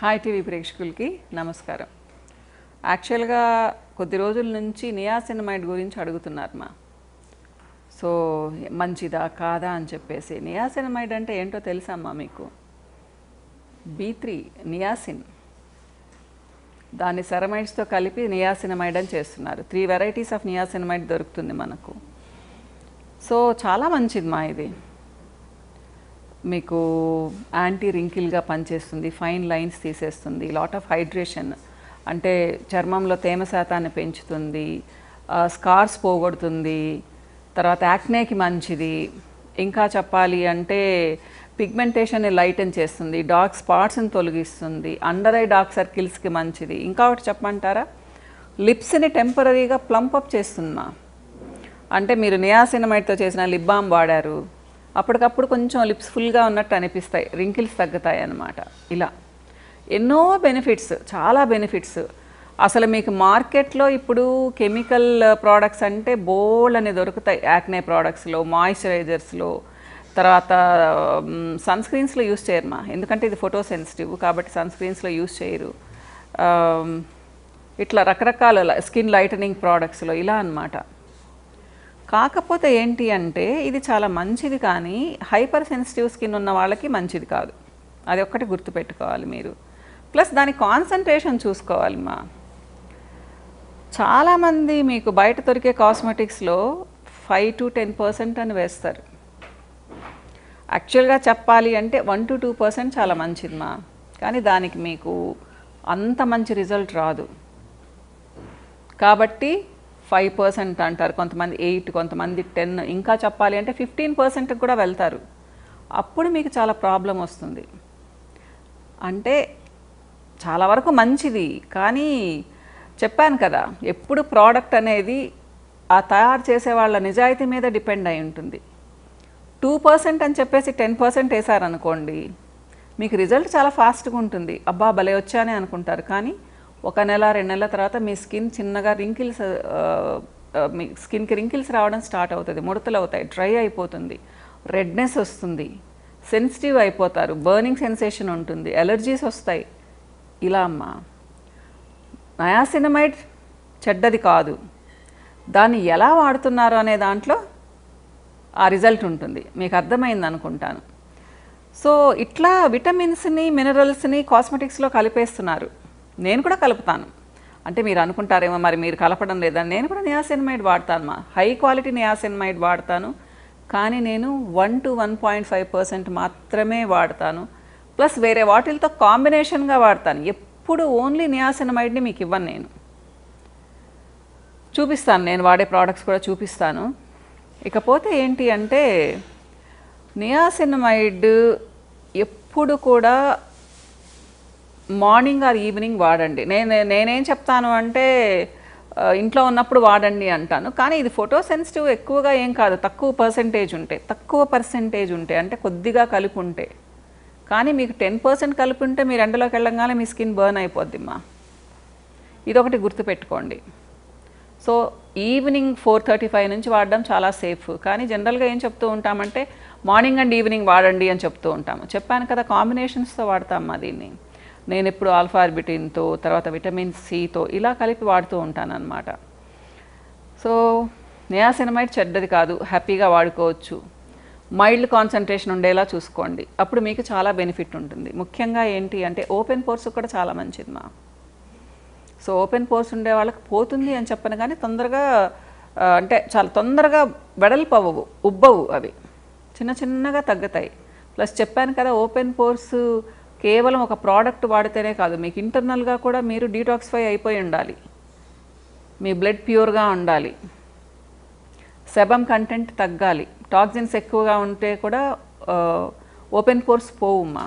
hi TV ప్రేక్షకులకి నమస్కారం యాక్చువల్గా కొద్ది రోజుల నుంచి నియాసినమైడ్ గురించి అడుగుతున్నారు మా సో మంచిదా కాదా అని చెప్పేసి నియాసినమైడ్ అంటే ఏంటో తెలుసమ్మా మీకు బీ త్రీ నియాసిన్ దాన్ని సెరమైడ్స్తో కలిపి నియాసినమైడ్ అని చేస్తున్నారు త్రీ వెరైటీస్ ఆఫ్ నియాసినమైడ్ దొరుకుతుంది మనకు సో చాలా మంచిది మా ఇది మీకు యాంటీ రింకిల్గా పనిచేస్తుంది ఫైన్ లైన్స్ తీసేస్తుంది లాట్ ఆఫ్ హైడ్రేషన్ అంటే చర్మంలో తేమ శాతాన్ని పెంచుతుంది స్కార్స్ పోగొడుతుంది తర్వాత యాక్నేకి మంచిది ఇంకా చెప్పాలి అంటే పిగ్మెంటేషన్ని లైటన్ చేస్తుంది డార్క్ స్పాట్స్ని తొలగిస్తుంది అండర్ ఐ డార్క్ సర్కిల్స్కి మంచిది ఇంకా ఒకటి చెప్పమంటారా లిప్స్ని టెంపరీగా ప్లంపప్ చేస్తుందమ్మా అంటే మీరు నియాసినమైడ్తో చేసిన లిప్ బామ్ వాడారు అప్పటికప్పుడు కొంచెం లిప్స్ ఫుల్గా ఉన్నట్టు అనిపిస్తాయి రింకిల్స్ తగ్గుతాయి అన్నమాట ఇలా ఎన్నో బెనిఫిట్స్ చాలా బెనిఫిట్స్ అసలు మీకు మార్కెట్లో ఇప్పుడు కెమికల్ ప్రోడక్ట్స్ అంటే బోల్డ్ అని దొరుకుతాయి యాక్నే ప్రోడక్ట్స్లో మాయిశ్చరైజర్స్లో తర్వాత సన్ స్క్రీన్స్లో యూస్ చేయరుమా ఎందుకంటే ఇది ఫోటో సెన్సిటివ్ కాబట్టి సన్ స్క్రీన్స్లో యూస్ చేయరు ఆమ్, ఇట్లా రకరకాల స్కిన్ లైటనింగ్ ప్రోడక్ట్స్లో ఇలా అన్నమాట కాకపోతే ఏంటి అంటే ఇది చాలా మంచిది కానీ హైపర్ సెన్సిటివ్ స్కిన్ ఉన్న వాళ్ళకి మంచిది కాదు అది ఒక్కటి గుర్తుపెట్టుకోవాలి మీరు ప్లస్ దాని కాన్సన్ట్రేషన్ చూసుకోవాలి మా చాలామంది మీకు బయట దొరికే కాస్మెటిక్స్లో ఫైవ్ టు టెన్ పర్సెంట్ అని వేస్తారు యాక్చువల్గా చెప్పాలి అంటే వన్ టు టూ పర్సెంట్ చాలా మంచిది మా కానీ దానికి మీకు అంత మంచి రిజల్ట్ రాదు కాబట్టి ఫైవ్ పర్సెంట్ అంటారు కొంతమంది ఎయిట్ కొంతమంది టెన్ ఇంకా చెప్పాలి అంటే ఫిఫ్టీన్ పర్సెంట్కి కూడా వెళ్తారు అప్పుడు మీకు చాలా ప్రాబ్లం వస్తుంది అంటే చాలా వరకు మంచిది కానీ చెప్పాను కదా ఎప్పుడు ప్రోడక్ట్ అనేది ఆ తయారు చేసే వాళ్ళ నిజాయితీ మీద డిపెండ్ అయి ఉంటుంది టూ పర్సెంట్ అని చెప్పేసి టెన్ పర్సెంట్ వేసారనుకోండి మీకు రిజల్ట్ చాలా ఫాస్ట్గా ఉంటుంది అబ్బా భలే వచ్చానే అనుకుంటారు కానీ ఒక నెల రెండు నెలల తర్వాత మీ స్కిన్ చిన్నగా రింకిల్స్ మీ స్కిన్కి రింకిల్స్ రావడం స్టార్ట్ అవుతుంది ముడతలు అవుతాయి డ్రై అయిపోతుంది రెడ్నెస్ వస్తుంది సెన్సిటివ్ అయిపోతారు బర్నింగ్ సెన్సేషన్ ఉంటుంది ఎలర్జీస్ వస్తాయి ఇలా అమ్మా నయాసినమైడ్ చెడ్డది కాదు దాన్ని ఎలా వాడుతున్నారు అనే దాంట్లో ఆ రిజల్ట్ ఉంటుంది మీకు అర్థమైంది అనుకుంటాను సో ఇట్లా విటమిన్స్ని మినరల్స్ని కాస్మెటిక్స్లో కలిపేస్తున్నారు నేను కూడా కలుపుతాను అంటే మీరు అనుకుంటారేమో మరి మీరు కలపడం లేదని నేను కూడా నియాసినమైడ్ వాడతాను మా హై క్వాలిటీ నియాసినమైడ్ వాడతాను కానీ నేను one two one point five percent మాత్రమే వాడతాను ప్లస్ వేరే వాటిలతో కాంబినేషన్గా వాడతాను ఎప్పుడు ఓన్లీ నియాసినమైడ్ని మీకు ఇవ్వను నేను చూపిస్తాను నేను వాడే ప్రోడక్ట్స్ కూడా చూపిస్తాను ఇకపోతే ఏంటి అంటే నియాసినమైడ్ ఎప్పుడు కూడా మార్నింగ్ ఆర్ ఈవినింగ్ వాడండి నేను నేనేం చెప్తాను అంటే ఆ, ఇంట్లో ఉన్నప్పుడు వాడండి అంటాను కానీ ఇది ఫోటో సెన్సిటివ్ ఎక్కువగా ఏం కాదు తక్కువ పర్సెంటేజ్ ఉంటే తక్కువ పర్సెంటేజ్ ఉంటే అంటే కొద్దిగా కలిపి ఉంటే కానీ మీకు టెన్ పర్సెంట్ కలిపి ఉంటే మీరు ఎండలోకి వెళ్ళంగానే మీ స్కిన్ బర్న్ అయిపోద్దిమ్మా ఇదొకటి గుర్తుపెట్టుకోండి so evening four thirty five నుంచి వాడడం చాలా సేఫ్ కానీ జనరల్గా ఏం చెప్తూ ఉంటామంటే మార్నింగ్ అండ్ ఈవినింగ్ వాడండి అని చెప్తూ ఉంటాము చెప్పాను కదా కాంబినేషన్స్తో వాడతామా దీన్ని నేను ఇప్పుడు ఆల్ఫా ఆర్బిటిన్తో తర్వాత విటమిన్ సితో ఇలా కలిపి వాడుతూ ఉంటాను అనమాట సో నియాసినమైడ్ చెడ్డది కాదు హ్యాపీగా వాడుకోవచ్చు మైల్డ్ కాన్సన్ట్రేషన్ ఉండేలా చూసుకోండి అప్పుడు మీకు చాలా బెనిఫిట్ ఉంటుంది ముఖ్యంగా ఏంటి అంటే ఓపెన్ పోర్స్ కూడా చాలా మంచిది మా సో ఓపెన్ పోర్స్ ఉండే వాళ్ళకి పోతుంది అని చెప్పను కానీ తొందరగా ఆ, అంటే చాలా తొందరగా వెడల్పు అవ్వవు ఉబ్బవు అవి చిన్న చిన్నగా తగ్గుతాయి ప్లస్ చెప్పాను కదా ఓపెన్ పోర్స్ కేవలం ఒక ప్రోడక్ట్ వాడితేనే కాదు మీకు ఇంటర్నల్గా కూడా మీరు డీటాక్సిఫై అయిపోయి ఉండాలి మీ బ్లడ్ ప్యూర్గా ఉండాలి సెబమ్ కంటెంట్ తగ్గాలి టాక్సిన్స్ ఎక్కువగా ఉంటే కూడా ఓపెన్ పోర్స్ పోవుమ్మా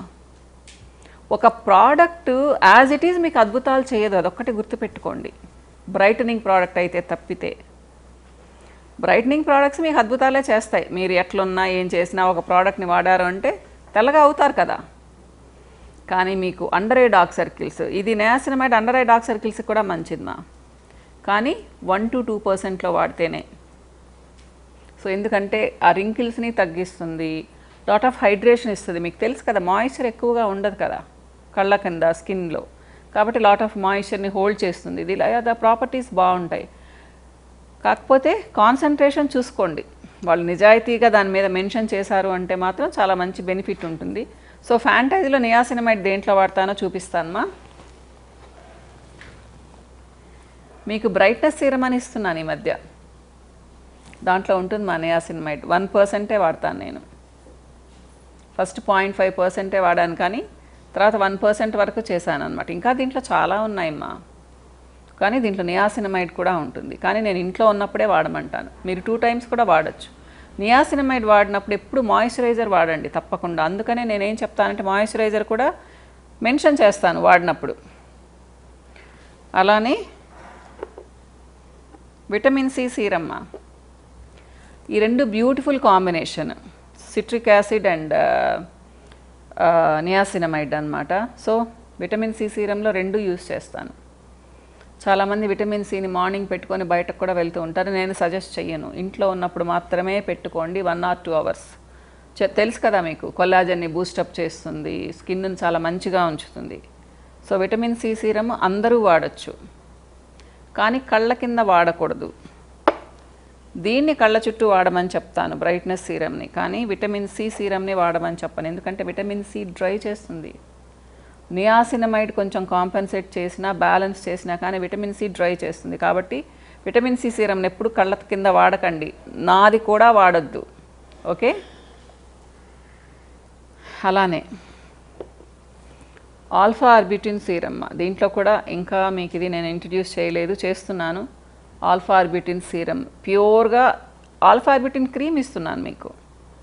ఒక ప్రోడక్ట్ యాజ్ ఇట్ ఈజ్ మీకు అద్భుతాలు చేయదు అదొక్కటి గుర్తుపెట్టుకోండి బ్రైటనింగ్ ప్రోడక్ట్ అయితే తప్పితే బ్రైటనింగ్ ప్రోడక్ట్స్ మీకు అద్భుతాలే చేస్తాయి మీరు ఎట్లున్నా ఏం చేసినా ఒక ప్రోడక్ట్ని వాడారు అంటే తెల్లగా అవుతారు కదా కానీ మీకు అండర్ ఐ డార్క్ సర్కిల్స్ ఇది niacinamide under eye dark circles కూడా మంచిది మా కానీ వన్ టు టూ పర్సెంట్లో వాడితేనే సో ఎందుకంటే ఆ రింకిల్స్ని తగ్గిస్తుంది లాట్ ఆఫ్ హైడ్రేషన్ ఇస్తుంది మీకు తెలుసు కదా మాయిశ్చర్ ఎక్కువగా ఉండదు కదా కళ్ళ కింద స్కిన్లో కాబట్టి లాట్ ఆఫ్ మాయిశ్చర్ని హోల్డ్ చేస్తుంది ఇది లేదా ప్రాపర్టీస్ బాగుంటాయి కాకపోతే కాన్సన్ట్రేషన్ చూసుకోండి వాళ్ళు నిజాయితీగా దాని మీద మెన్షన్ చేశారు అంటే మాత్రం చాలా మంచి బెనిఫిట్ ఉంటుంది సో ఫ్యాంటైజీలో నియాసినమైడ్ దేంట్లో వాడతానో చూపిస్తానమ్మా మీకు బ్రైట్నెస్ సీరం అని ఇస్తున్నాను ఈ మధ్య దాంట్లో ఉంటుంది మా నియాసినమైడ్ వన్ పర్సెంటే వాడతాను నేను ఫస్ట్ పాయింట్ ఫైవ్ పర్సెంటే వాడాను కానీ తర్వాత వన్ పర్సెంట్ వరకు చేశాను అనమాట ఇంకా దీంట్లో చాలా ఉన్నాయమ్మా కానీ దీంట్లో నియాసినమైడ్ కూడా ఉంటుంది కానీ నేను ఇంట్లో ఉన్నప్పుడే వాడమంటాను మీరు టూ టైమ్స్ కూడా వాడచ్చు నియాసినమైడ్ వాడినప్పుడు ఎప్పుడు మాయిశ్చరైజర్ వాడండి తప్పకుండా అందుకనే నేనేం చెప్తానంటే మాయిశ్చరైజర్ కూడా మెన్షన్ చేస్తాను వాడినప్పుడు అలానే విటమిన్ సి సీరమ్మ ఈ రెండు beautiful combination citric acid and niacinamide అన్నమాట సో విటమిన్ సి సీరంలో రెండు యూస్ చేస్తాను చాలామంది విటమిన్ సిని మార్నింగ్ పెట్టుకొని బయటకు కూడా వెళ్తూ ఉంటారు నేను సజెస్ట్ చెయ్యను ఇంట్లో ఉన్నప్పుడు మాత్రమే పెట్టుకోండి వన్ ఆర్ టూ అవర్స్ తెలుసు కదా మీకు కొల్లాజన్ని బూస్టప్ చేస్తుంది స్కిన్ని చాలా మంచిగా ఉంచుతుంది సో విటమిన్ సి సీరం అందరూ వాడచ్చు కానీ కళ్ళ కింద వాడకూడదు దీన్ని కళ్ళ చుట్టూ వాడమని చెప్తాను బ్రైట్నెస్ సీరమ్ని కానీ విటమిన్ సి సీరమ్ని వాడమని చెప్పను ఎందుకంటే విటమిన్ సి డ్రై చేస్తుంది నియాసినమైడ్ కొంచెం కాంపెన్సేట్ చేసినా బ్యాలెన్స్ చేసినా కానీ విటమిన్ సి డ్రై చేస్తుంది కాబట్టి విటమిన్ సి సీరంని ఎప్పుడు కళ్ళ కింద వాడకండి నాది కూడా వాడొద్దు ఓకే అలానే ఆల్ఫా ఆర్బిటిన్ సీరమ్ దీంట్లో కూడా ఇంకా మీకు ఇది నేను ఇంట్రడ్యూస్ చేయలేదు చేస్తున్నాను ఆల్ఫా ఆర్బిటిన్ సీరం ప్యూర్గా ఆల్ఫా ఆర్బిటిన్ క్రీమ్ ఇస్తున్నాను మీకు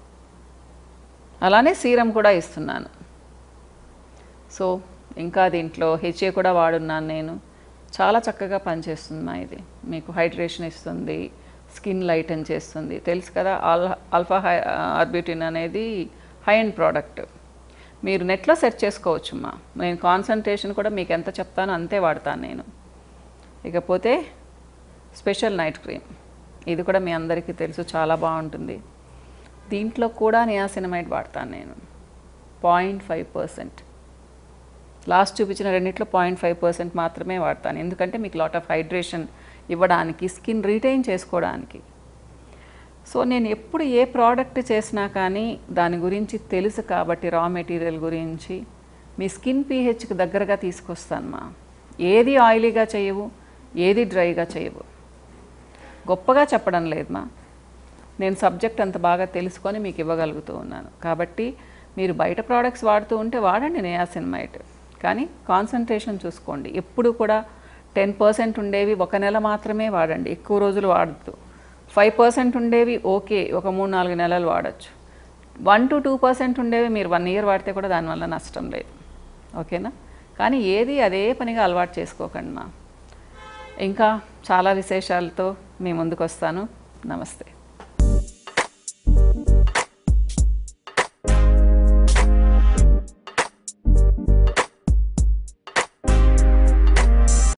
అలానే సీరం కూడా ఇస్తున్నాను సో ఇంకా దీంట్లో హెచ్ఏ కూడా వాడున్నాను నేను చాలా చక్కగా పనిచేస్తుంది మా ఇది మీకు హైడ్రేషన్ ఇస్తుంది స్కిన్ లైటన్ చేస్తుంది తెలుసు కదా ఆల్ ఆల్ఫా హై ఆర్బిటిన్ అనేది హై అండ్ ప్రోడక్ట్ మీరు నెట్లో సెర్చ్ చేసుకోవచ్చు మా నేను కాన్సన్ట్రేషన్ కూడా మీకు ఎంత చెప్తానో అంతే వాడతాను నేను ఇకపోతే స్పెషల్ నైట్ క్రీమ్ ఇది కూడా మీ అందరికీ తెలుసు చాలా బాగుంటుంది దీంట్లో కూడా నియాసినమైడ్ వాడతాను నేను పాయింట్ ఫైవ్ పర్సెంట్ లాస్ట్ చూపించిన రెండిట్లో పాయింట్ ఫైవ్ పర్సెంట్ మాత్రమే వాడతాను ఎందుకంటే మీకు లాట్ ఆఫ్ హైడ్రేషన్ ఇవ్వడానికి స్కిన్ రీటైన్ చేసుకోవడానికి సో నేను ఎప్పుడు ఏ ప్రోడక్ట్ చేసినా కానీ దాని గురించి తెలుసు కాబట్టి రా మెటీరియల్ గురించి మీ స్కిన్ పీహెచ్కి దగ్గరగా తీసుకొస్తాను మా ఏది ఆయిలీగా చేయవు ఏది డ్రైగా చేయవు గొప్పగా చెప్పడం లేదు మా నేను సబ్జెక్ట్ అంత బాగా తెలుసుకొని మీకు ఇవ్వగలుగుతూ ఉన్నాను కాబట్టి మీరు బయట ప్రోడక్ట్స్ వాడుతూ ఉంటే వాడండి నియాసిన్మైట్ కానీ కాన్సన్ట్రేషన్ చూసుకోండి ఎప్పుడు కూడా టెన్ పర్సెంట్ ఉండేవి ఒక నెల మాత్రమే వాడండి ఎక్కువ రోజులు వాడద్దు ఫైవ్ పర్సెంట్ ఉండేవి ఓకే ఒక మూడు నాలుగు నెలలు వాడచ్చు వన్ టు టూ పర్సెంట్ ఉండేవి మీరు వన్ ఇయర్ వాడితే కూడా దానివల్ల నష్టం లేదు ఓకేనా కానీ ఏది అదే పనిగా అలవాటు చేసుకోకండి మా ఇంకా చాలా విశేషాలతో మీ ముందుకు వస్తాను నమస్తే